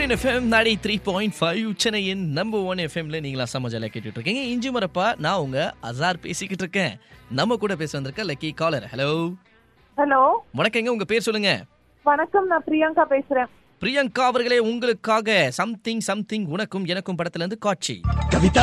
சூரியன் FM ninety three point five சென்னையின் number one எஃப்எம்ல நீங்களா சமஜால கேட்டுட்டு இருக்கீங்க இஞ்சி மரப்பா நான் உங்க அசார் பேசிக்கிட்டு இருக்கேன் நம்ம கூட பேச வந்திருக்க லக்கி காலர் ஹலோ ஹலோ வணக்கங்க உங்க பேர் சொல்லுங்க வணக்கம் நான் பிரியங்கா பேசுறேன் பிரியங்கா அவர்களே உங்களுக்காக சம்திங் சம்திங் உனக்கும் எனக்கும் படத்துல இருந்து காட்சி கவிதா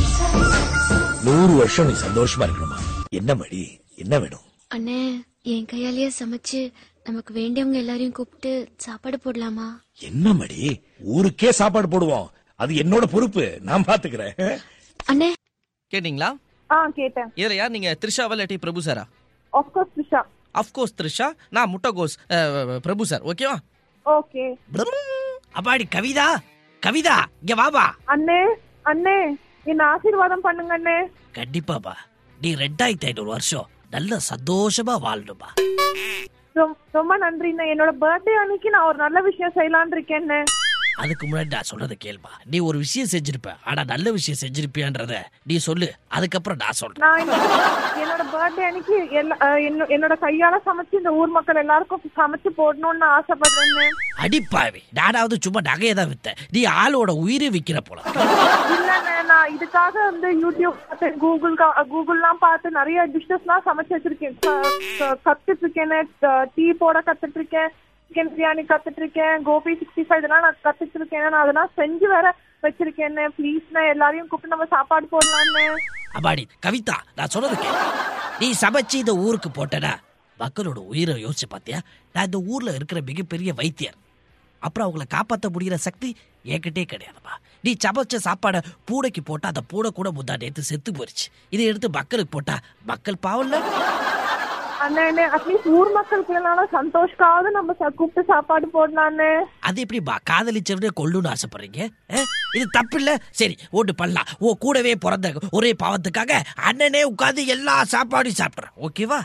நூறு வருஷம் நீ சந்தோஷமா இருக்கணுமா என்ன மடி என்ன வேணும் அண்ணே என் கையாலேயே சமைச்சு நமக்கு வேண்டியவங்க எல்லாரையும் கூப்பிட்டு சாப்பாடு போடலாமா என்ன மடி ஊருக்கே சாப்பாடு போடுவோம் அது என்னோட பொறுப்பு நான் பாத்துக்கிறேன் அண்ணே கேட்டீங்களா ஆ கேட்டேன் இதுல யார் நீங்க த்ரிஷாவா இல்லாட்டி பிரபு சாரா ஆஃப்கோர்ஸ் த்ரிஷா அஃப்கோர்ஸ் த்ரிஷா நான் முட்டகோஸ் அஹ், பிரபு சார் ஓகேவா ஓகே அப்பாடி கவிதா கவிதா இங்க வாபா அண்ணே அண்ணே என்ன ஆசீர்வாதம் பண்ணுங்க அண்ணே கண்டிப்பாப்பா நீ ரெண்டாயிரத்தி ஐநூறு வருஷம் நல்ல சந்தோஷமா வாழணுமா ரொம்- ரொம்ப நன்றிண்ணே என்னோட பர்த்டே அன்னைக்கு நான் ஒரு நல்ல விஷயம் செய்யலாம்னு இருக்கேன்னு அதுக்கு முன்னாடி நான் சொல்றத கேள்பா நீ ஒரு விஷயம் செஞ்சிருப்ப ஆனா நல்ல விஷயம் செஞ்சிருப்பியான்றத நீ சொல்லு அதுக்கப்புறம் நான் சொல்றேன் நான் இந்த- என்னோட பர்த்டே அன்னைக்கு எல்லா அஹ், என்ன- என்னோட கையால சமைச்சு இந்த ஊர் மக்கள் எல்லாருக்கும் சமைச்சு போடணும்னு நான் ஆசைப்படுறேன் அடிப்பாவி நானாவது சும்மா நகையை தான் வித்தேன் நீ ஆளோட உயிரை விக்கிற போல இல்லண்ணே நான் இதுக்காக வந்து யூடியூப் பார்த்து கூகுள் கூகுள்லாம் பார்த்து நிறைய டிஷ்ஷஸ்லாம் சமைச்சு வச்சிருக்கேன் க- க- கத்துட்டு இருக்கேன் டீ போட கத்துட்டு இருக்கேன் சிக்கன் பிரியாணி கத்துட்டு இருக்கேன் கோபி சிக்ஸ்டி ஃபைவ் இதெல்லாம் நான் கத்துட்டு இருக்கேன் நான் அதெல்லாம் செஞ்சு வேற வச்சிருக்கேன் ப்ளீஸ்ண்ணே எல்லாரையும் கூப்பிட்டு நம்ம சாப்பாடு போடலான்னு அப்பாடி கவிதா நான் சொல்றது கேளு நீ சமைச்சு இந்த ஊருக்கு போட்டனா மக்களோட உயிரை யோசிச்சு பாத்தியா நான் இந்த ஊர்ல இருக்கிற மிகப்பெரிய வைத்தியர் அப்புறம் அவங்கள காப்பாற்ற முடிகிற சக்தி என்கிட்டே கிடையாதுப்பா நீ சமைச்ச சாப்பாடை பூனைக்கு போட்டா அந்த பூனை கூட முந்தா நேத்து செத்து போயிருச்சு இதை எடுத்து மக்களுக்கு போட்டா மக்கள் பாவம்ல அண்ணே அண்ணே அட்லீஸ்ட் ஊர் மக்களுக்கு இல்லைனாலும் சந்தோஷ்காவது நம்ம ச- கூப்பிட்டு சாப்பாடு போடலான்னு அது எப்படிப்பா காதலிச்சவனே கொல்லுன்னு ஆசைப்படுறீங்க ஆ? இது தப்பு இல்ல சரி ஒன்று பண்ணலாம் ஓ கூடவே பிறந்த ஒரே பாவத்துக்காக அண்ணனே உட்கார்ந்து எல்லா சாப்பாடையும் சாப்பிட்றேன் ஓகேவா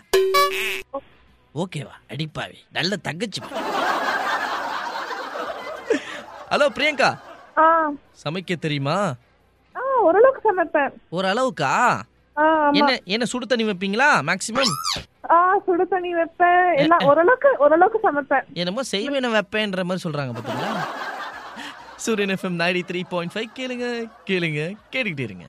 ஓகேவா அடிப்பாவி நல்ல தங்கச்சி ஹலோ பிரியங்கா ஆ சமைக்க தெரியுமா ஆ ஓரளவுக்கு சமைப்பேன் ஒரு அளவுக்கா ஆ ஆமா என்ன என்ன சுடு தண்ணி வைப்பீங்களா மேக்சிமம் ஆ சுடு தண்ணி வைப்பேன் எல்லாம் ஓரளவுக்கு ஓரளவுக்கு சமைப்பேன் என்னமோ செய்வேன வைப்பேன்ற மாதிரி சொல்றாங்க பாத்தீங்களா Suryan FM ninety three point five கேளுங்க கேளுங்க கேட்டுக்கிட்டே இருங்க